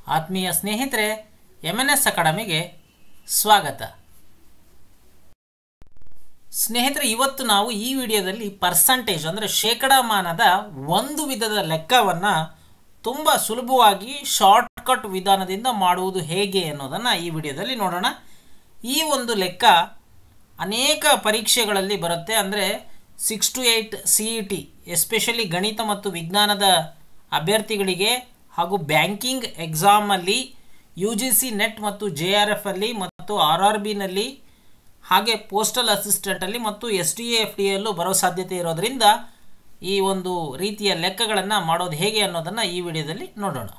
ಆತ್ಮೀಯ ಸ್ನೇಹಿತರೆ M N S ಅಕಾಡೆಮಿಗೆ ಸ್ವಾಗತ ಸ್ನೇಹಿತರೆ ಇವತ್ತು ನಾವು ಈ ವಿಡಿಯೋದಲ್ಲಿ ಪರ್ಸಂಟೇಜ್ ಅಂದರೆ ಶೇಕಡಾಮಾನದ ಒಂದು ವಿಧದ ಲೆಕ್ಕವನ್ನು ತುಂಬ ಸುಲಭವಾಗಿ ಶಾರ್ಟ್ಕಟ್ ವಿಧಾನದಿಂದ ಮಾಡುವುದು ಹೇಗೆ ಅನ್ನೋದನ್ನು ಈ ವಿಡಿಯೋದಲ್ಲಿ ನೋಡೋಣ ಈ ಒಂದು ಲೆಕ್ಕ ಅನೇಕ ಪರೀಕ್ಷೆಗಳಲ್ಲಿ ಬರುತ್ತೆ ಅಂದರೆ six to eight C E T especially ಗಣಿತ ಮತ್ತು ವಿಜ್ಞಾನದ ಅಭ್ಯರ್ಥಿಗಳಿಗೆ ಹಾಗೂ ಬ್ಯಾಂಕಿಂಗ್ ಎಕ್ಸಾಮಲ್ಲಿ ಯು ಜಿ ಸಿ ನೆಟ್ ಮತ್ತು ಜೆ ಆರ್ ಎಫ್ ಅಲ್ಲಿ ಮತ್ತು ಆರ್ ಆರ್ ಬಿನಲ್ಲಿ ಹಾಗೆ ಪೋಸ್ಟಲ್ ಅಸಿಸ್ಟೆಂಟಲ್ಲಿ ಮತ್ತು ಎಸ್ ಟಿ ಎಫ್ ಡಿ ಯಲ್ಲೂ ಬರೋ ಸಾಧ್ಯತೆ ಇರೋದರಿಂದ ಈ ಒಂದು ರೀತಿಯ ಲೆಕ್ಕಗಳನ್ನು ಮಾಡೋದು ಹೇಗೆ ಅನ್ನೋದನ್ನು ಈ ವಿಡಿಯೋದಲ್ಲಿ ನೋಡೋಣ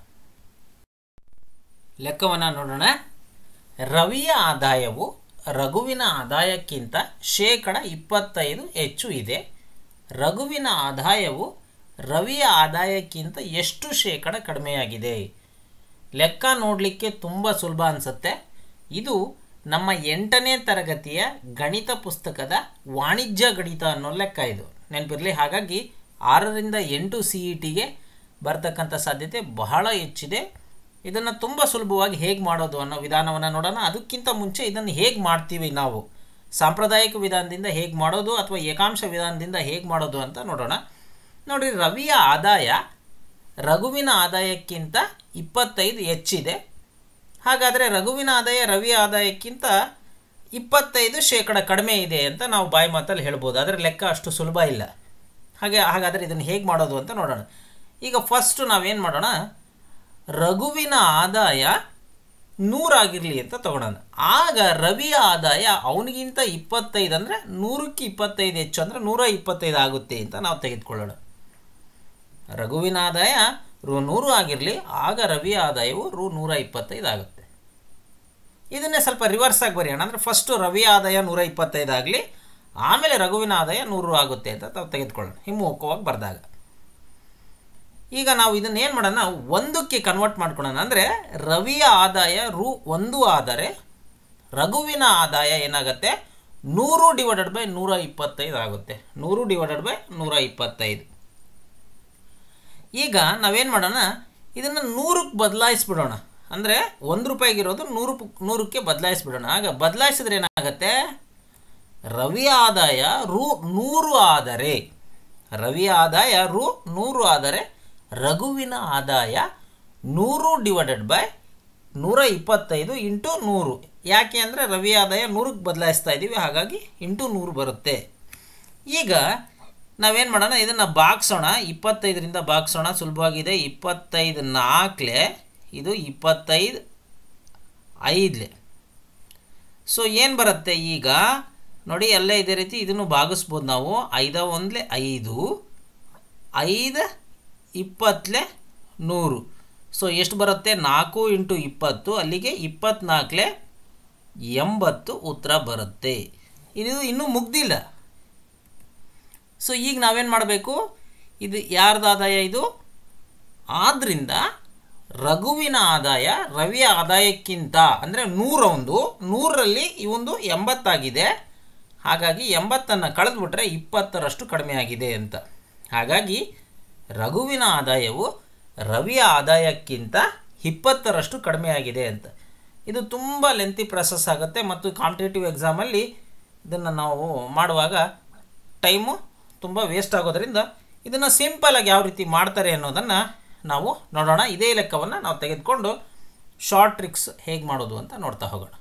ಲೆಕ್ಕವನ್ನು ನೋಡೋಣ ರವಿಯ ಆದಾಯವು ರಘುವಿನ ಆದಾಯಕ್ಕಿಂತ ಶೇಕಡ ಇಪ್ಪತ್ತೈದು ಹೆಚ್ಚು ಇದೆ ರಘುವಿನ ಆದಾಯವು ರವಿಯ ಆದಾಯಕ್ಕಿಂತ ಎಷ್ಟು ಶೇಕಡ ಕಡಿಮೆಯಾಗಿದೆ ಲೆಕ್ಕ ನೋಡಲಿಕ್ಕೆ ತುಂಬ ಸುಲಭ ಅನಿಸುತ್ತೆ ಇದು ನಮ್ಮ ಎಂಟನೇ ತರಗತಿಯ ಗಣಿತ ಪುಸ್ತಕದ ವಾಣಿಜ್ಯ ಗಣಿತ ಅನ್ನೋ ಲೆಕ್ಕ ಇದು ನೆನಪಿರಲಿ ಹಾಗಾಗಿ ಆರರಿಂದ ಎಂಟು ಸಿ ಇ ಟಿಗೆ ಬರ್ತಕ್ಕಂಥ ಸಾಧ್ಯತೆ ಬಹಳ ಹೆಚ್ಚಿದೆ ಇದನ್ನು ತುಂಬ ಸುಲಭವಾಗಿ ಹೇಗೆ ಮಾಡೋದು ಅನ್ನೋ ವಿಧಾನವನ್ನು ನೋಡೋಣ ಅದಕ್ಕಿಂತ ಮುಂಚೆ ಇದನ್ನು ಹೇಗೆ ಮಾಡ್ತೀವಿ ನಾವು ಸಾಂಪ್ರದಾಯಿಕ ವಿಧಾನದಿಂದ ಹೇಗೆ ಮಾಡೋದು ಅಥವಾ ಏಕಾಂಶ ವಿಧಾನದಿಂದ ಹೇಗೆ ಮಾಡೋದು ಅಂತ ನೋಡೋಣ ನೋಡಿ ರವಿಯ ಆದಾಯ ರಘುವಿನ ಆದಾಯಕ್ಕಿಂತ ಇಪ್ಪತ್ತೈದು ಹೆಚ್ಚಿದೆ ಹಾಗಾದರೆ ರಘುವಿನ ಆದಾಯ ರವಿಯ ಆದಾಯಕ್ಕಿಂತ ಇಪ್ಪತ್ತೈದು ಶೇಕಡ ಕಡಿಮೆ ಇದೆ ಅಂತ ನಾವು ಬಾಯಿ ಮಾತಲ್ಲಿ ಹೇಳ್ಬೋದು ಅದರ ಲೆಕ್ಕ ಅಷ್ಟು ಸುಲಭ ಇಲ್ಲ ಹಾಗೆ ಹಾಗಾದರೆ ಇದನ್ನು ಹೇಗೆ ಮಾಡೋದು ಅಂತ ನೋಡೋಣ ಈಗ ಫಸ್ಟು ನಾವೇನು ಮಾಡೋಣ ರಘುವಿನ ಆದಾಯ ನೂರಾಗಿರಲಿ ಅಂತ ತಗೊಳ್ಳೋಣ ಆಗ ರವಿಯ ಆದಾಯ ಅವನಿಗಿಂತ ಇಪ್ಪತ್ತೈದು ಅಂದರೆ ನೂರಕ್ಕೆ ಇಪ್ಪತ್ತೈದು ಹೆಚ್ಚು ಅಂದರೆ ನೂರ ಇಪ್ಪತ್ತೈದು ಆಗುತ್ತೆ ಅಂತ ನಾವು ತೆಗೆದುಕೊಳ್ಳೋಣ ರಘುವಿನ ಆದಾಯ ರು ನೂರು ಆಗಿರಲಿ ಆಗ ರವಿಯ ಆದಾಯವು ರು ನೂರ ಇಪ್ಪತ್ತೈದು ಆಗುತ್ತೆ ಇದನ್ನೇ ಸ್ವಲ್ಪ ರಿವರ್ಸ್ ಆಗಿ ಬರೆಯೋಣ ಅಂದರೆ ಫಸ್ಟು ರವಿಯ ಆದಾಯ ನೂರ ಇಪ್ಪತ್ತೈದು ಆಗಲಿ ಆಮೇಲೆ ರಘುವಿನ ಆದಾಯ ನೂರು ಆಗುತ್ತೆ ಅಂತ ನಾವು ತೆಗೆದುಕೊಳ್ಳೋಣ ಹಿಮ್ಮುಖವಾಗಿ ಬರೆದಾಗ ಈಗ ನಾವು ಇದನ್ನ ಏನು ಮಾಡೋಣ ಒಂದಕ್ಕೆ ಕನ್ವರ್ಟ್ ಮಾಡ್ಕೊಳ್ಳೋಣ ಅಂದರೆ ರವಿಯ ಆದಾಯ ರು ಒಂದು ಆದರೆ ರಘುವಿನ ಆದಾಯ ಏನಾಗುತ್ತೆ ನೂರು ಡಿವೈಡೆಡ್ ಬೈ ನೂರ ಇಪ್ಪತ್ತೈದು ಆಗುತ್ತೆ ನೂರು ಡಿವೈಡೆಡ್ ಬೈ ನೂರ ಇಪ್ಪತ್ತೈದು ಈಗ ನಾವೇನು ಮಾಡೋಣ ಇದನ್ನು ನೂರಕ್ಕೆ ಬದಲಾಯಿಸ್ಬಿಡೋಣ ಅಂದರೆ ಒಂದು ರೂಪಾಯಿಗಿರೋದು ನೂರು ನೂರಕ್ಕೆ ಬದಲಾಯಿಸ್ಬಿಡೋಣ ಆಗ ಬದಲಾಯಿಸಿದ್ರೆ ಏನಾಗುತ್ತೆ ರವಿಯ ಆದಾಯ ರು ನೂರು ಆದರೆ ರವಿಯ ಆದಾಯ ರು ನೂರು ಆದರೆ ರಘುವಿನ ಆದಾಯ ನೂರು ಡಿವೈಡೆಡ್ ಬೈ ನೂರ ಇಪ್ಪತ್ತೈದು ಇಂಟು ನೂರು ಯಾಕೆ ಅಂದರೆ ರವಿ ಆದಾಯ ನೂರಕ್ಕೆ ಬದಲಾಯಿಸ್ತಾ ಇದ್ದೀವಿ ಹಾಗಾಗಿ ಇಂಟು ನೂರು ಬರುತ್ತೆ ಈಗ ನಾವೇನು ಮಾಡೋಣ ಇದನ್ನು ಬಾಗ್ಸೋಣ ಇಪ್ಪತ್ತೈದರಿಂದ ಬಾಗ್ಸೋಣ ಸುಲಭವಾಗಿದೆ ಇಪ್ಪತ್ತೈದು ನಾಲ್ಕಲೆ ಇದು ಇಪ್ಪತ್ತೈದು ಐದಲೆ ಸೊ ಏನು ಬರುತ್ತೆ ಈಗ ನೋಡಿ ಎಲ್ಲ ಇದೇ ರೀತಿ ಇದನ್ನು ಭಾಗಿಸ್ಬೋದು ನಾವು ಐದ ಒಂದಲೆ ಐದು ಐದು ಇಪ್ಪತ್ತಲೆ ನೂರು ಸೊ ಎಷ್ಟು ಬರುತ್ತೆ ನಾಲ್ಕು ಇಂಟು ಇಪ್ಪತ್ತು ಅಲ್ಲಿಗೆ ಇಪ್ಪತ್ನಾಲ್ಕಲೆ ಎಂಬತ್ತು ಉತ್ತರ ಬರುತ್ತೆ ಇದು ಇನ್ನೂ ಮುಗ್ದಿಲ್ಲ ಸೊ ಈಗ ನಾವೇನು ಮಾಡಬೇಕು ಇದು ಯಾರ್ದು ಆದಾಯ ಇದು ಆದ್ದರಿಂದ ರಘುವಿನ ಆದಾಯ ರವಿಯ ಆದಾಯಕ್ಕಿಂತ ಅಂದರೆ ನೂರೊಂದು ನೂರರಲ್ಲಿ ಇವೊಂದು ಎಂಬತ್ತಾಗಿದೆ ಹಾಗಾಗಿ ಎಂಬತ್ತನ್ನು ಕಳೆದುಬಿಟ್ರೆ ಇಪ್ಪತ್ತರಷ್ಟು ಕಡಿಮೆ ಆಗಿದೆ ಅಂತ ಹಾಗಾಗಿ ರಘುವಿನ ಆದಾಯವು ರವಿಯ ಆದಾಯಕ್ಕಿಂತ ಇಪ್ಪತ್ತರಷ್ಟು ಕಡಿಮೆ ಆಗಿದೆ ಅಂತ ಇದು ತುಂಬ ಲೆಂತಿ ಪ್ರೊಸೆಸ್ ಆಗುತ್ತೆ ಮತ್ತು ಕಾಂಪಿಟೇಟಿವ್ ಎಕ್ಸಾಮಲ್ಲಿ ಇದನ್ನು ನಾವು ಮಾಡುವಾಗ ಟೈಮು ತುಂಬ ವೇಸ್ಟ್ ಆಗೋದ್ರಿಂದ ಇದನ್ನು ಸಿಂಪಲಾಗಿ ಯಾವ ರೀತಿ ಮಾಡ್ತಾರೆ ಅನ್ನೋದನ್ನು ನಾವು ನೋಡೋಣ ಇದೇ ಲೆಕ್ಕವನ್ನು ನಾವು ತೆಗೆದುಕೊಂಡು ಶಾರ್ಟ್ ಟ್ರಿಕ್ಸ್ ಹೇಗೆ ಮಾಡೋದು ಅಂತ ನೋಡ್ತಾ ಹೋಗೋಣ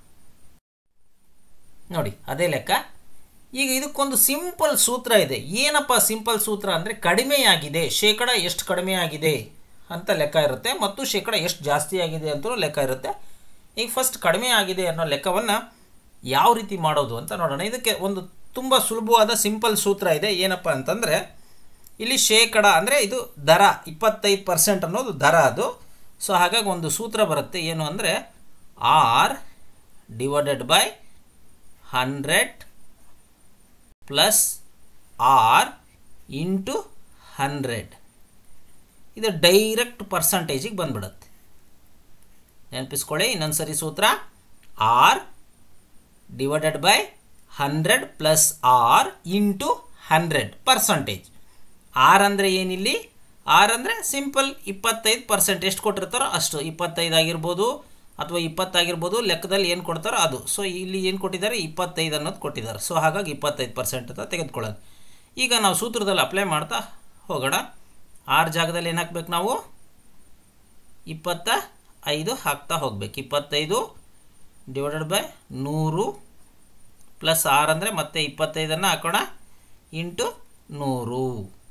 ನೋಡಿ ಅದೇ ಲೆಕ್ಕ ಈಗ ಇದಕ್ಕೊಂದು ಸಿಂಪಲ್ ಸೂತ್ರ ಇದೆ ಏನಪ್ಪ ಸಿಂಪಲ್ ಸೂತ್ರ ಅಂದರೆ ಕಡಿಮೆಯಾಗಿದೆ ಶೇಕಡ ಎಷ್ಟು ಕಡಿಮೆ ಆಗಿದೆ ಅಂತ ಲೆಕ್ಕ ಇರುತ್ತೆ ಮತ್ತು ಶೇಕಡ ಎಷ್ಟು ಜಾಸ್ತಿ ಆಗಿದೆ ಅಂತಲೂ ಲೆಕ್ಕ ಇರುತ್ತೆ ಈಗ ಫಸ್ಟ್ ಕಡಿಮೆ ಆಗಿದೆ ಅನ್ನೋ ಲೆಕ್ಕವನ್ನು ಯಾವ ರೀತಿ ಮಾಡೋದು ಅಂತ ನೋಡೋಣ ಇದಕ್ಕೆ ಒಂದು ತುಂಬ ಸುಲಭವಾದ ಸಿಂಪಲ್ ಸೂತ್ರ ಇದೆ ಏನಪ್ಪ ಅಂತಂದರೆ ಇಲ್ಲಿ ಶೇಕಡ ಅಂದರೆ ಇದು ದರ ಇಪ್ಪತ್ತೈದು ಪರ್ಸೆಂಟ್ ಅನ್ನೋದು ದರ ಅದು ಸೊ ಹಾಗಾಗಿ ಒಂದು ಸೂತ್ರ ಬರುತ್ತೆ ಏನು ಅಂದರೆ R divided by hundred plus R into hundred ಇದು ಡೈರೆಕ್ಟ್ ಪರ್ಸಂಟೇಜಿಗೆ ಬಂದ್ಬಿಡುತ್ತೆ ನೆನಪಿಸ್ಕೊಳ್ಳಿ ಇನ್ನೊಂದು ಸರಿ ಸೂತ್ರ R divided by hundred plus R into hundred percentage R ಅಂದರೆ ಏನಿಲ್ಲಿ ಆರ್ ಅಂದರೆ ಸಿಂಪಲ್ ಇಪ್ಪತ್ತೈದು ಪರ್ಸೆಂಟ್ ಎಷ್ಟು ಕೊಟ್ಟಿರ್ತಾರೋ ಅಷ್ಟು ಇಪ್ಪತ್ತೈದು ಆಗಿರ್ಬೋದು ಅಥವಾ ಇಪ್ಪತ್ತಾಗಿರ್ಬೋದು ಲೆಕ್ಕದಲ್ಲಿ ಏನು ಕೊಡ್ತಾರೋ ಅದು ಸೊ ಇಲ್ಲಿ ಏನು ಕೊಟ್ಟಿದ್ದಾರೆ ಇಪ್ಪತ್ತೈದು ಅನ್ನೋದು ಕೊಟ್ಟಿದ್ದಾರೆ ಸೊ ಹಾಗಾಗಿ ಇಪ್ಪತ್ತೈದು ಪರ್ಸೆಂಟ್ ಅಂತ ತೆಗೆದುಕೊಳ್ಳೋದು ಈಗ ನಾವು ಸೂತ್ರದಲ್ಲಿ ಅಪ್ಲೈ ಮಾಡ್ತಾ ಹೋಗೋಣ ಆರು ಜಾಗದಲ್ಲಿ ಏನು ಹಾಕ್ಬೇಕು ನಾವು ಇಪ್ಪತ್ತ ಐದು ಹಾಕ್ತಾ ಹೋಗ್ಬೇಕು ಇಪ್ಪತ್ತೈದು ಡಿವೈಡೆಡ್ ಬೈ ನೂರು ಪ್ಲಸ್ ಆರು ಅಂದರೆ ಮತ್ತೆ ಇಪ್ಪತ್ತೈದನ್ನು ಹಾಕೋಣ ಇಂಟು ನೂರು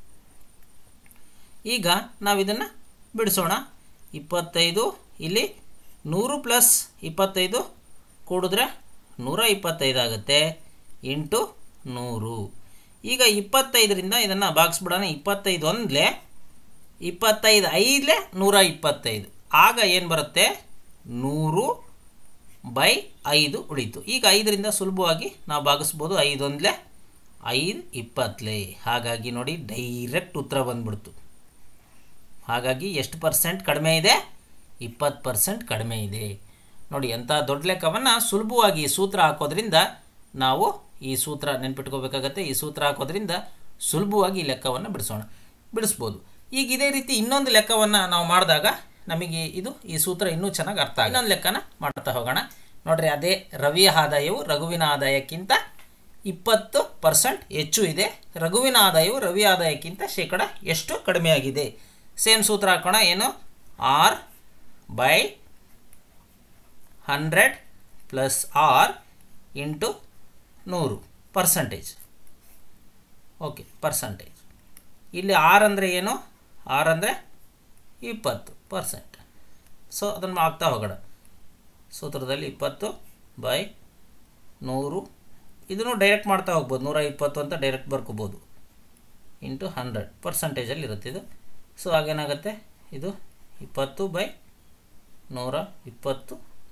ಈಗ ನಾವು ಇದನ್ನು ಬಿಡಿಸೋಣ ಇಪ್ಪತ್ತೈದು ಇಲ್ಲಿ ನೂರು ಪ್ಲಸ್ ಇಪ್ಪತ್ತೈದು ಕೂಡಿದ್ರೆ ನೂರ ಇಪ್ಪತ್ತೈದು ಆಗುತ್ತೆ ಇಂಟು ನೂರು ಈಗ ಇಪ್ಪತ್ತೈದರಿಂದ ಇದನ್ನು ಭಾಗಿಸ್ಬಿಡೋಣ ಇಪ್ಪತ್ತೈದು ಒಂದಲೇ ಇಪ್ಪತ್ತೈದು ಐದಲೇ ನೂರ ಇಪ್ಪತ್ತೈದು ಆಗ ಏನು ಬರುತ್ತೆ ನೂರು ಬೈ ಐದು ಉಳಿತು ಈಗ ಐದರಿಂದ ಸುಲಭವಾಗಿ ನಾವು ಭಾಗಿಸ್ಬೋದು ಐದೊಂದಲೇ ಐದು ಇಪ್ಪತ್ತಲೇ ಹಾಗಾಗಿ ನೋಡಿ ಡೈರೆಕ್ಟ್ ಉತ್ತರ ಬಂದ್ಬಿಡ್ತು ಹಾಗಾಗಿ ಎಷ್ಟು ಪರ್ಸೆಂಟ್ ಕಡಿಮೆ ಇದೆ ಇಪ್ಪತ್ತು ಪರ್ಸೆಂಟ್ ಕಡಿಮೆ ಇದೆ ನೋಡಿ ಎಂಥ ದೊಡ್ಡ ಲೆಕ್ಕವನ್ನು ಸುಲಭವಾಗಿ ಈ ಸೂತ್ರ ಹಾಕೋದ್ರಿಂದ ನಾವು ಈ ಸೂತ್ರ ನೆನ್ಪಿಟ್ಕೋಬೇಕಾಗತ್ತೆ ಈ ಸೂತ್ರ ಹಾಕೋದ್ರಿಂದ ಸುಲಭವಾಗಿ ಈ ಲೆಕ್ಕವನ್ನು ಬಿಡಿಸೋಣ ಬಿಡಿಸ್ಬೋದು ಈಗ ಇದೇ ರೀತಿ ಇನ್ನೊಂದು ಲೆಕ್ಕವನ್ನು ನಾವು ಮಾಡಿದಾಗ ನಮಗೆ ಇದು ಈ ಸೂತ್ರ ಇನ್ನೂ ಚೆನ್ನಾಗಿ ಅರ್ಥ ಆಗ ಇನ್ನೊಂದು ಲೆಕ್ಕನ ಮಾಡ್ತಾ ಹೋಗೋಣ ನೋಡ್ರಿ ಅದೇ ರವಿಯ ಆದಾಯವು ರಘುವಿನ ಆದಾಯಕ್ಕಿಂತ ಇಪ್ಪತ್ತು ಪರ್ಸೆಂಟ್ ಹೆಚ್ಚು ಇದೆ ರಘುವಿನ ಆದಾಯವು ರವಿ ಆದಾಯಕ್ಕಿಂತ ಶೇಕಡ ಎಷ್ಟು ಕಡಿಮೆಯಾಗಿದೆ ಸೇಮ್ ಸೂತ್ರ ಹಾಕೋಣ ಏನು R by hundred plus R into ನೂರು ಪರ್ಸಂಟೇಜ್ ಓಕೆ ಪರ್ಸಂಟೇಜ್ ಇಲ್ಲಿ ಆರ್ ಅಂದರೆ ಏನು ಆರ್ ಅಂದರೆ ಇಪ್ಪತ್ತು ಪರ್ಸೆಂಟ್ ಸೊ ಅದನ್ನು ಆಗ್ತಾ ಹೋಗೋಣ ಸೂತ್ರದಲ್ಲಿ ಇಪ್ಪತ್ತು ಬೈ ನೂರು ಇದನ್ನು ಡೈರೆಕ್ಟ್ ಮಾಡ್ತಾ ಹೋಗ್ಬೋದು ನೂರ ಇಪ್ಪತ್ತು ಅಂತ ಡೈರೆಕ್ಟ್ ಬರ್ಕೋಬೋದು ಇಂಟು ಹಂಡ್ರೆಡ್ ಪರ್ಸಂಟೇಜಲ್ಲಿ ಇರುತ್ತೆ ಇದು ಸೊ ಆಗೇನಾಗುತ್ತೆ ಇದು ಇಪ್ಪತ್ತು ಬೈ ನೂರ ಇಪ್ಪತ್ತು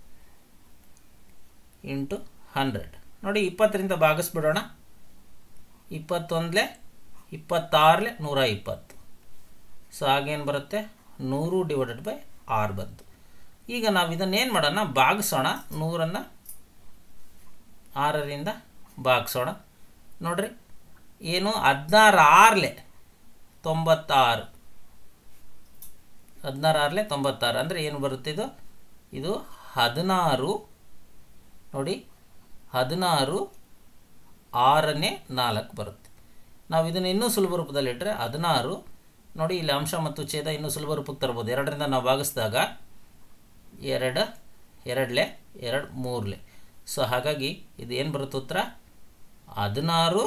ಇಂಟು ಹಂಡ್ರೆಡ್ ನೋಡಿ ಇಪ್ಪತ್ತರಿಂದ ಭಾಗಿಸ್ಬಿಡೋಣ ಇಪ್ಪತ್ತೊಂದಲೇ ಇಪ್ಪತ್ತಾರಲೆ ನೂರ ಇಪ್ಪತ್ತು ಸೊ ಆಗೇನು ಬರುತ್ತೆ ನೂರು ಡಿವೈಡೆಡ್ ಬೈ ಆರು ಬಂತು ಈಗ ನಾವು ಇದನ್ನೇನು ಮಾಡೋಣ ಭಾಗಿಸೋಣ ನೂರನ್ನು ಆರರಿಂದ ಭಾಗಿಸೋಣ ನೋಡ್ರಿ ಏನು ಹದಿನಾರು ಆರ್ಲೆ ತೊಂಬತ್ತಾರು ಹದಿನಾರು ಆರ್ಲೆ ತೊಂಬತ್ತಾರು ಅಂದರೆ ಏನು ಬರುತ್ತೆ ಇದು ಇದು ಹದಿನಾರು ನೋಡಿ ಹದಿನಾರು ಆರನೇ ನಾಲ್ಕು ಬರುತ್ತೆ ನಾವು ಇದನ್ನು ಇನ್ನೂ ಸುಲಭ ರೂಪದಲ್ಲಿಟ್ಟರೆ ಹದಿನಾರು ನೋಡಿ ಇಲ್ಲಿ ಅಂಶ ಮತ್ತು ಛೇದ ಇನ್ನೂ ಸುಲಭ ರೂಪಕ್ಕೆ ತರ್ಬೋದು ಎರಡರಿಂದ ನಾವು ಭಾಗಿಸಿದಾಗ ಎರಡು ಎರಡಲೆ ಎರಡು ಮೂರಲೆ ಸೊ ಹಾಗಾಗಿ ಇದು ಏನು ಬರುತ್ತೆ ಉತ್ತರ ಹದಿನಾರು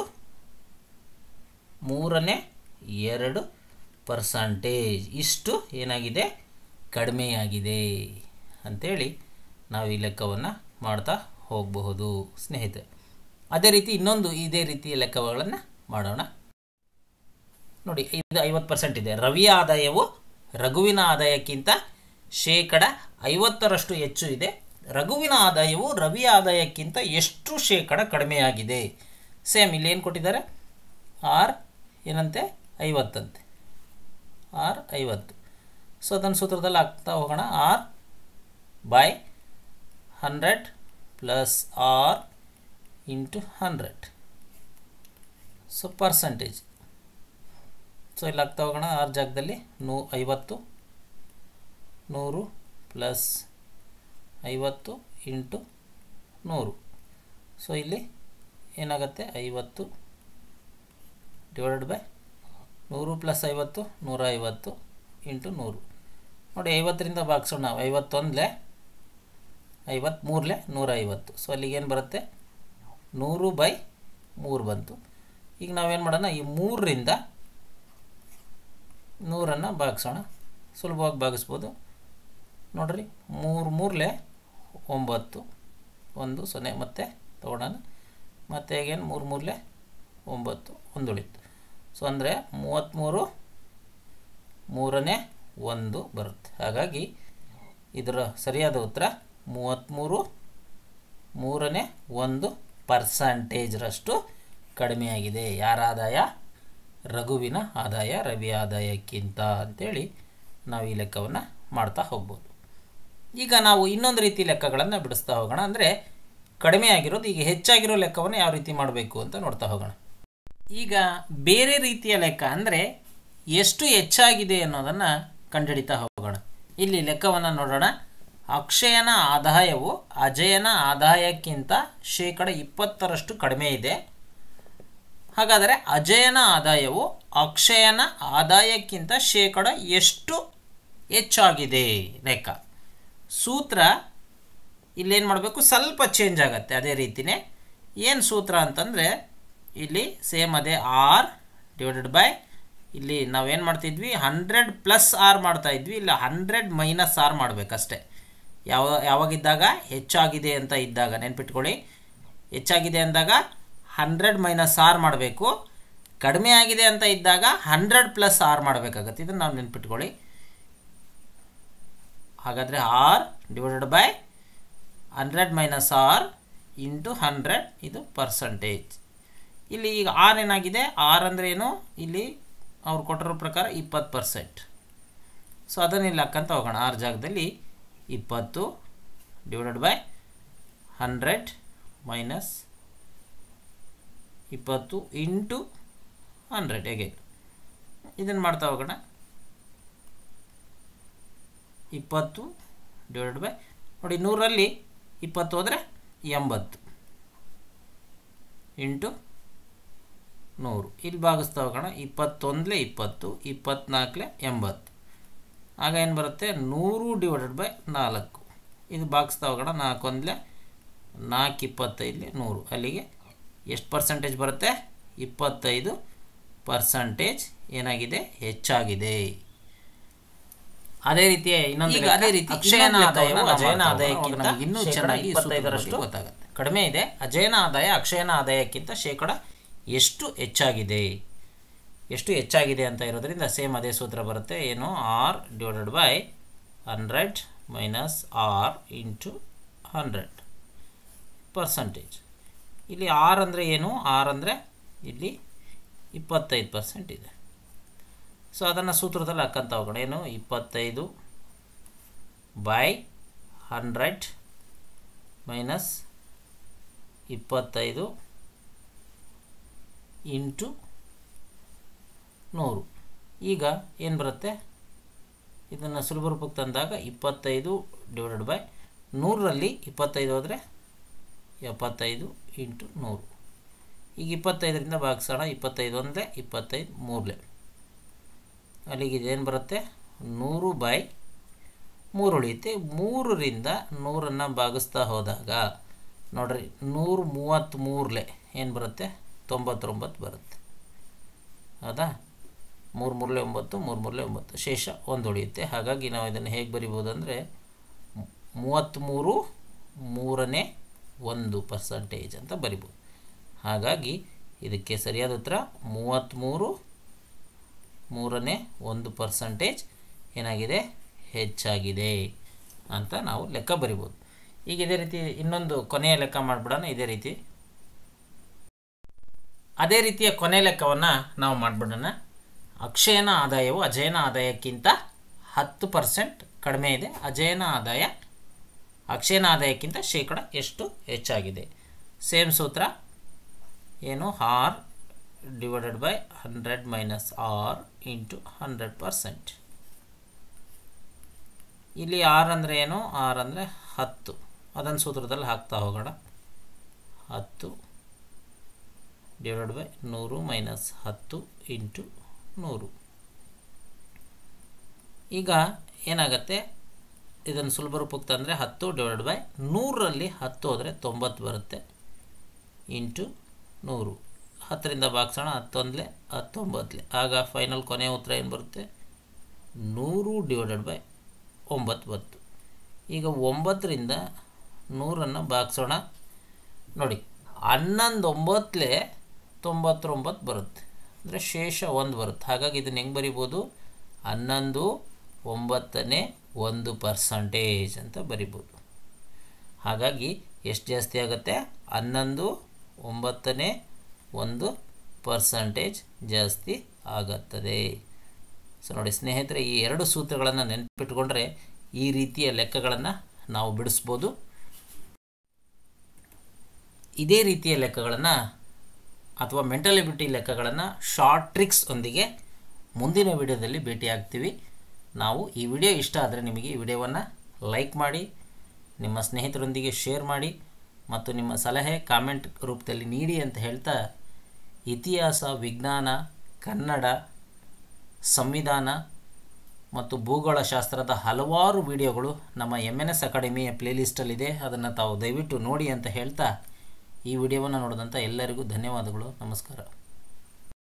ಮೂರನೇ ಎರಡು ಪರ್ಸಂಟೇಜ್ ಇಷ್ಟು ಏನಾಗಿದೆ ಕಡಿಮೆಯಾಗಿದೆ ಅಂಥೇಳಿ ನಾವು ಈ ಲೆಕ್ಕವನ್ನು ಮಾಡ್ತಾ ಹೋಗಬಹುದು ಸ್ನೇಹಿತರೆ ಅದೇ ರೀತಿ ಇನ್ನೊಂದು ಇದೇ ರೀತಿಯ ಲೆಕ್ಕಗಳನ್ನು ಮಾಡೋಣ ನೋಡಿ ಇದು ಐವತ್ತು ಪರ್ಸೆಂಟ್ ಇದೆ ರವಿಯ ಆದಾಯವು ರಘುವಿನ ಆದಾಯಕ್ಕಿಂತ ಶೇಕಡ ಐವತ್ತರಷ್ಟು ಹೆಚ್ಚು ಇದೆ ರಘುವಿನ ಆದಾಯವು ರವಿಯ ಆದಾಯಕ್ಕಿಂತ ಎಷ್ಟು ಶೇಕಡ ಕಡಿಮೆಯಾಗಿದೆ ಸೇಮ್ ಇಲ್ಲಿ ಏನು ಕೊಟ್ಟಿದ್ದಾರೆ ಆರ್ ಏನಂತೆ ಐವತ್ತಂತೆ ಆರ್ ಐವತ್ತು ಸೊ ಅದನ್ನು ಸೂತ್ರದಲ್ಲಿ ಹಾಕ್ತಾ ಹೋಗೋಣ R by hundred plus R into hundred so percentage so ಇಲ್ಲಿ ಆಗ್ತಾ ಹೋಗೋಣ ಆರು ಜಾಗದಲ್ಲಿ ನೂ ಐವತ್ತು ನೂರು ಪ್ಲಸ್ ಐವತ್ತು ಇಂಟು ನೂರು ಸೊ ಇಲ್ಲಿ ಏನಾಗುತ್ತೆ ಐವತ್ತು ಡಿವೈಡೆಡ್ ಬೈ ನೂರು ಪ್ಲಸ್ ಐವತ್ತು ನೂರ ಐವತ್ತು ಇಂಟು ನೂರು ನೋಡಿ ಐವತ್ತರಿಂದ ಭಾಗಿಸೋಣ ನಾವು ಐವತ್ತೊಂದಲೇ ಐವತ್ತ್ಮೂರಲೆ ನೂರ ಐವತ್ತು ಸೊ ಅಲ್ಲಿಗೆ ಏನು ಬರುತ್ತೆ ನೂರು ಬೈ ಮೂರು ಬಂತು ಈಗ ನಾವೇನು ಮಾಡೋಣ ಈ ಮೂರರಿಂದ ನೂರನ್ನು ಭಾಗಿಸೋಣ ಸುಲಭವಾಗಿ ಭಾಗಿಸ್ಬೋದು ನೋಡ್ರಿ ಮೂರು ಮೂರಲೆ ಒಂಬತ್ತು ಒಂದು ಸೊನ್ನೆ ಮತ್ತೆ ತೊಗೊಳೋಣ ಮತ್ತು ಹೇಗೇನು ಮೂರು ಮೂರಲೆ ಒಂಬತ್ತು ಒಂದು ಉಳಿತು ಸೊ ಅಂದರೆ ಮೂವತ್ತ್ಮೂರು ಮೂರನೇ ಒಂದು ಬರುತ್ತೆ ಹಾಗಾಗಿ ಇದರ ಸರಿಯಾದ ಉತ್ತರ ಮೂವತ್ತ್ಮೂರು ಮೂರನೇ ಒಂದು ಪರ್ಸಂಟೇಜ್ರಷ್ಟು ಕಡಿಮೆಯಾಗಿದೆ ಯಾರ ಆದಾಯ ರಘುವಿನ ಆದಾಯ ರವಿ ಆದಾಯಕ್ಕಿಂತ ಅಂಥೇಳಿ ನಾವು ಈ ಲೆಕ್ಕವನ್ನು ಮಾಡ್ತಾ ಹೋಗ್ಬೋದು ಈಗ ನಾವು ಇನ್ನೊಂದು ರೀತಿ ಲೆಕ್ಕಗಳನ್ನು ಬಿಡಿಸ್ತಾ ಹೋಗೋಣ ಅಂದರೆ ಕಡಿಮೆ ಆಗಿರೋದು ಈಗ ಹೆಚ್ಚಾಗಿರೋ ಲೆಕ್ಕವನ್ನು ಯಾವ ರೀತಿ ಮಾಡಬೇಕು ಅಂತ ನೋಡ್ತಾ ಹೋಗೋಣ ಈಗ ಬೇರೆ ರೀತಿಯ ಲೆಕ್ಕ ಅಂದರೆ ಎಷ್ಟು ಹೆಚ್ಚಾಗಿದೆ ಅನ್ನೋದನ್ನು ಕಂಡುಹಿಡಿತಾ ಹೋಗೋಣ ಇಲ್ಲಿ ಲೆಕ್ಕವನ್ನು ನೋಡೋಣ ಅಕ್ಷಯನ ಆದಾಯವು ಅಜಯನ ಆದಾಯಕ್ಕಿಂತ ಶೇಕಡ ಇಪ್ಪತ್ತರಷ್ಟು ಕಡಿಮೆ ಇದೆ ಹಾಗಾದರೆ ಅಜಯನ ಆದಾಯವು ಅಕ್ಷಯನ ಆದಾಯಕ್ಕಿಂತ ಶೇಕಡ ಎಷ್ಟು ಹೆಚ್ಚಾಗಿದೆ ಲೆಕ್ಕ ಸೂತ್ರ ಇಲ್ಲೇನು ಮಾಡಬೇಕು ಸ್ವಲ್ಪ ಚೇಂಜ್ ಆಗುತ್ತೆ ಅದೇ ರೀತಿಯೇ ಏನು ಸೂತ್ರ ಅಂತಂದರೆ ಇಲ್ಲಿ ಸೇಮ್ ಅದೇ ಆರ್ ಡಿವೈಡೆಡ್ ಬೈ ಇಲ್ಲಿ ನಾವೇನು ಮಾಡ್ತಿದ್ವಿ ಹಂಡ್ರೆಡ್ ಪ್ಲಸ್ ಆರ್ ಮಾಡ್ತಾ ಇದ್ವಿ ಇಲ್ಲ ಹಂಡ್ರೆಡ್ ಮೈನಸ್ ಆರ್ ಮಾಡಬೇಕಷ್ಟೆ ಯಾವ ಯಾವಾಗಿದ್ದಾಗ ಹೆಚ್ಚಾಗಿದೆ ಅಂತ ಇದ್ದಾಗ ನೆನ್ಪಿಟ್ಕೊಳ್ಳಿ ಹೆಚ್ಚಾಗಿದೆ ಅಂದಾಗ ಹಂಡ್ರೆಡ್ ಮೈನಸ್ ಆರ್ ಮಾಡಬೇಕು ಕಡಿಮೆ ಆಗಿದೆ ಅಂತ ಇದ್ದಾಗ ಹಂಡ್ರೆಡ್ ಪ್ಲಸ್ ಆರ್ ಮಾಡಬೇಕಾಗತ್ತೆ ಇದನ್ನು ನಾವು ನೆನ್ಪಿಟ್ಕೊಳ್ಳಿ ಹಾಗಾದರೆ R divided by hundred minus R into hundred ಇದು ಪರ್ಸಂಟೇಜ್ ಇಲ್ಲಿ ಈಗ ಆರ್ ಏನಾಗಿದೆ ಆರ್ ಅಂದರೆ ಏನು ಇಲ್ಲಿ ಅವ್ರು ಕೊಟ್ಟಿರೋ ಪ್ರಕಾರ ಇಪ್ಪತ್ತು ಪರ್ಸೆಂಟ್ ಸೊ ಅದನ್ನು ಇಲ್ಲಿ ಹಾಕ್ಕಂತ ಹೋಗೋಣ ಆರ್ ಜಾಗದಲ್ಲಿ ಇಪ್ಪತ್ತು ಡಿವೈಡೆಡ್ ಬೈ ಹಂಡ್ರೆಡ್ ಮೈನಸ್ ಇಪ್ಪತ್ತು ಇಂಟು ಹಂಡ್ರೆಡ್ ಹೇಗೆ ಇದನ್ನು ಮಾಡ್ತಾ ಹೋಗೋಣ ಇಪ್ಪತ್ತು ಡಿವೈಡೆಡ್ ಬೈ ನೋಡಿ ನೂರಲ್ಲಿ ಇಪ್ಪತ್ತು ಹೋದರೆ ಎಂಬತ್ತು ಇಂಟು ನೂರು ಇಲ್ಲಿ ಭಾಗಿಸ್ತಾ ಹೋಗೋಣ ಇಪ್ಪತ್ತೊಂದಲೇ ಇಪ್ಪತ್ತು ಇಪ್ಪತ್ನಾಲ್ಕಲೇ ಎಂಬತ್ತು ಆಗ ಏನು ಬರುತ್ತೆ ನೂರು ಡಿವೈಡೆಡ್ ಬೈ ನಾಲ್ಕು ಇದು ಭಾಗಿಸ್ತಾ ಹೋಗೋಣ ನಾಲ್ಕೊಂದಲೇ ನಾಲ್ಕು ಇಪ್ಪತ್ತೈದಲೇ ನೂರು ಅಲ್ಲಿಗೆ ಎಷ್ಟು ಪರ್ಸೆಂಟೇಜ್ ಬರುತ್ತೆ ಇಪ್ಪತ್ತೈದು ಪರ್ಸಂಟೇಜ್ ಏನಾಗಿದೆ ಹೆಚ್ಚಾಗಿದೆ ಅದೇ ರೀತಿ ಇನ್ನೊಂದು ಈಗ ಅದೇ ರೀತಿ ಅಕ್ಷಯನ ಇನ್ನೊಂದು ಆದಾಯವು ಲೆಕ್ಕವನ್ನ ಅಜಯನ ಮಾಡ್ತಾ ಆದಾಯಕ್ಕಿಂತ ಹೋಗೋಣ. ನಮಗೆ ಇನ್ನೂ ಶೇಕಡ ಚೆನ್ನಾಗಿ ಈ ಸೂತ್ರದ ಇಪ್ಪತ್ತೈದರಷ್ಟು ಬಗ್ಗೆ ಗೊತ್ತಾಗುತ್ತೆ. ಕಡಿಮೆ ಇದೆ ಅಜಯನ ಆದಾಯ ಅಕ್ಷಯನ ಆದಾಯಕ್ಕಿಂತ ಶೇಕಡ ಎಷ್ಟು ಹೆಚ್ಚಾಗಿದೆ ಎಷ್ಟು ಹೆಚ್ಚಾಗಿದೆ ಅಂತ ಇರೋದ್ರಿಂದ ಸೇಮ್ ಅದೇ ಸೂತ್ರ ಬರುತ್ತೆ ಏನು R divided by hundred minus R into hundred percentage ಇಲ್ಲಿ ಆರ್ ಅಂದರೆ ಏನು ಆರ್ ಅಂದರೆ ಇಲ್ಲಿ ಇಪ್ಪತ್ತೈದು ಪರ್ಸೆಂಟ್ ಇದೆ ಸೊ ಅದನ್ನು ಸೂತ್ರದಲ್ಲಿ ಹಾಕ್ಕಂತ ಹೋಗೋಣ ಏನು ಇಪ್ಪತ್ತೈದು ಬೈ ಹಂಡ್ರೆಡ್ ಮೈನಸ್ ಇಪ್ಪತ್ತೈದು ಇಂಟು ನೂರು ಈಗ ಏನು ಬರುತ್ತೆ ಇದನ್ನು ಸುಲಭ ರೂಪಕ್ಕೆ ತಂದಾಗ ಇಪ್ಪತ್ತೈದು ಡಿವೈಡೆಡ್ ಬೈ ನೂರರಲ್ಲಿ ಇಪ್ಪತ್ತೈದು ಹೋದರೆ ಎಪ್ಪತ್ತೈದು ಇಂಟು ನೂರು ಈಗ ಇಪ್ಪತ್ತೈದರಿಂದ ಭಾಗಿಸೋಣ ಇಪ್ಪತ್ತೈದು ಒಂದೇ ಇಪ್ಪತ್ತೈದು ಮೂರಲೆ ಅಲ್ಲಿಗೆ ಇದೇನು ಬರುತ್ತೆ ನೂರು ಬೈ ಮೂರು ಉಳಿಯುತ್ತೆ ಮೂರರಿಂದ ನೂರನ್ನು ಭಾಗಿಸ್ತಾ ಹೋದಾಗ ನೋಡ್ರಿ ನೂರು ಮೂವತ್ತ್ಮೂರಲೆ ಏನು ಬರುತ್ತೆ ತೊಂಬತ್ತೊಂಬತ್ತು ಬರುತ್ತೆ ಹೌದಾ ಮೂರು ಮೂರಲೆ ಒಂಬತ್ತು ಮೂರು ಮೂರಲೆ ಒಂಬತ್ತು ಶೇಷ ಒಂದು ಉಳಿಯುತ್ತೆ ಹಾಗಾಗಿ ನಾವು ಇದನ್ನು ಹೇಗೆ ಬರಿಬೋದು ಅಂದರೆ ಮೂವತ್ತ್ಮೂರು ಮೂರನೇ ಒಂದು ಪರ್ಸಂಟೇಜ್ ಅಂತ ಬರಿಬೋದು ಹಾಗಾಗಿ ಇದಕ್ಕೆ ಸರಿಯಾದ ಉತ್ತರ ಮೂವತ್ತ್ಮೂರು ಮೂರನೇ ಒಂದು ಪರ್ಸಂಟೇಜ್ ಏನಾಗಿದೆ ಹೆಚ್ಚಾಗಿದೆ ಅಂತ ನಾವು ಲೆಕ್ಕ ಬರಿಬೋದು ಈಗ ಇದೇ ರೀತಿ ಇನ್ನೊಂದು ಕೊನೆಯ ಲೆಕ್ಕ ಮಾಡಿಬಿಡೋಣ ಇದೇ ರೀತಿ ಅದೇ ರೀತಿಯ ಕೊನೆ ಲೆಕ್ಕವನ್ನು ನಾವು ಮಾಡಿಬಿಡೋಣ ಅಕ್ಷಯನ ಆದಾಯವು ಅಜಯನ ಆದಾಯಕ್ಕಿಂತ ಹತ್ತು ಪರ್ಸೆಂಟ್ ಕಡಿಮೆ ಇದೆ ಅಜಯನ ಆದಾಯ ಅಕ್ಷಯನ ಆದಾಯಕ್ಕಿಂತ ಶೇಕಡ ಎಷ್ಟು ಹೆಚ್ಚಾಗಿದೆ ಸೇಮ್ ಸೂತ್ರ ಏನು R divided by hundred minus R into hundred percent ಇಲ್ಲಿ ಆರ್ ಅಂದರೆ ಏನು ಆರ್ ಅಂದರೆ ಹತ್ತು ಅದನ್ನು ಸೂತ್ರದಲ್ಲಿ ಹಾಕ್ತಾ ಹೋಗೋಣ ಹತ್ತು ಡಿವೈಡ್ ಬೈ ನೂರು ಮೈನಸ್ ಹತ್ತು ಇಂಟು ನೂರು ಈಗ ಏನಾಗುತ್ತೆ ಇದನ್ನು ಸುಲಭ ರೂಪಕ್ಕೆ ತಂದರೆ ಹತ್ತು ಡಿವೈಡ್ ಬೈ ನೂರರಲ್ಲಿ ಹತ್ತು ಹೋದರೆ ತೊಂಬತ್ತು ಬರುತ್ತೆ ಇಂಟು ನೂರು ಹತ್ತರಿಂದ ಭಾಗಿಸೋಣ ಹತ್ತೊಂದಲೆ ಹತ್ತೊಂಬತ್ತಲೆ ಆಗ ಫೈನಲ್ ಕೊನೆಯ ಉತ್ತರ ಏನು ಬರುತ್ತೆ ನೂರು ಡಿವೈಡೆಡ್ ಬೈ ಒಂಬತ್ತು ಬತ್ತು ಈಗ ಒಂಬತ್ತರಿಂದ ನೂರನ್ನು ಭಾಗಿಸೋಣ ನೋಡಿ ಹನ್ನೊಂದು ಒಂಬತ್ತಲೆ ತೊಂಬತ್ತೊಂಬತ್ತು ಬರುತ್ತೆ ಅಂದರೆ ಶೇಷ ಒಂದು ಬರುತ್ತೆ ಹಾಗಾಗಿ ಇದನ್ನು ಹೆಂಗೆ ಬರಿಬೋದು ಹನ್ನೊಂದು ಒಂಬತ್ತನೇ ಒಂದು ಪರ್ಸಂಟೇಜ್ ಅಂತ ಬರಿಬೋದು ಹಾಗಾಗಿ ಎಷ್ಟು ಜಾಸ್ತಿ ಆಗುತ್ತೆ ಹನ್ನೊಂದು ಒಂಬತ್ತನೇ ಒಂದು ಪರ್ಸಂಟೇಜ್ ಜಾಸ್ತಿ ಆಗುತ್ತದೆ ಸೊ ನೋಡಿ ಸ್ನೇಹಿತರೆ ಈ ಎರಡು ಸೂತ್ರಗಳನ್ನು ನೆನಪಿಟ್ಕೊಂಡ್ರೆ ಈ ರೀತಿಯ ಲೆಕ್ಕಗಳನ್ನು ನಾವು ಬಿಡಿಸ್ಬೋದು ಇದೇ ರೀತಿಯ ಲೆಕ್ಕಗಳನ್ನು ಅಥವಾ ಮೆಂಟಲಿಬಿಟಿ ಲೆಕ್ಕಗಳನ್ನು ಶಾರ್ಟ್ ಟ್ರಿಕ್ಸ್ ಒಂದಿಗೆ ಮುಂದಿನ ವಿಡಿಯೋದಲ್ಲಿ ಭೇಟಿಯಾಗ್ತೀವಿ ನಾವು ಈ ವಿಡಿಯೋ ಇಷ್ಟ ಆದರೆ ನಿಮಗೆ ಈ ವಿಡಿಯೋವನ್ನು ಲೈಕ್ ಮಾಡಿ ನಿಮ್ಮ ಸ್ನೇಹಿತರೊಂದಿಗೆ ಶೇರ್ ಮಾಡಿ ಮತ್ತು ನಿಮ್ಮ ಸಲಹೆ ಕಾಮೆಂಟ್ ರೂಪದಲ್ಲಿ ನೀಡಿ ಅಂತ ಹೇಳ್ತಾ ಇತಿಹಾಸ ವಿಜ್ಞಾನ ಕನ್ನಡ ಸಂವಿಧಾನ ಮತ್ತು ಭೂಗೋಳಶಾಸ್ತ್ರದ ಹಲವಾರು ವಿಡಿಯೋಗಳು ನಮ್ಮ ಎಮ್ ಎನ್ ಎಸ್ ಅಕಾಡೆಮಿಯ ಪ್ಲೇಲಿಸ್ಟಲ್ಲಿದೆ ಅದನ್ನು ತಾವು ದಯವಿಟ್ಟು ನೋಡಿ ಅಂತ ಹೇಳ್ತಾ ಈ ವಿಡಿಯೋವನ್ನು ನೋಡಿದಂಥ ಎಲ್ಲರಿಗೂ ಧನ್ಯವಾದಗಳು ನಮಸ್ಕಾರ